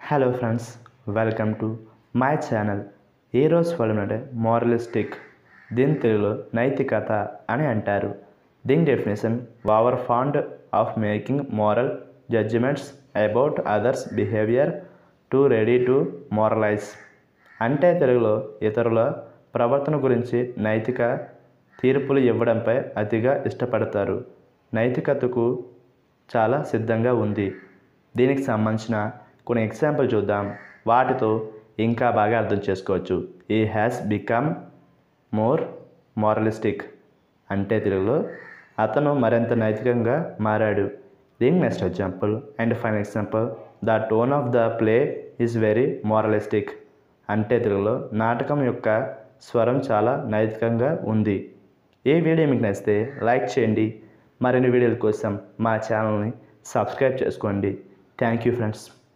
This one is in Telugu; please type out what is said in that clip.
hello friends welcome to my channel ఈరోజు ఫలం అంటే మోరలిస్టిక్ దీని తెలుగులో నైతికత అని అంటారు దీని definition over fond of making moral judgements about others behaviour to ready to moralise అంటే తెలుగులో ఇతరుల ప్రవర్తన గురించి నైతిక తీర్పులు ఇవ్వడంపై అతిగా ఇష్టపడతారు నైతికతకు చాలా సిద్ధంగా ఉంది దీనికి సంబంధించిన కొన్ని ఎగ్జాంపుల్ చూద్దాం వాటితో ఇంకా బాగా అర్థం చేసుకోవచ్చు ఈ హ్యాస్ బికమ్ మోర్ మోరలిస్టిక్ అంటే తెలుగులో అతను మరింత నైతికంగా మారాడు దీనికి next example and final example the tone of the play is very moralistic అంటే తెలుగులో నాటకం యొక్క స్వరం చాలా నైతికంగా ఉంది ఈ వీడియో మీకు నచ్చితే లైక్ చేయండి మరిన్ని వీడియోల కోసం మా ఛానల్ని సబ్స్క్రైబ్ చేసుకోండి థ్యాంక్ యూ ఫ్రెండ్స్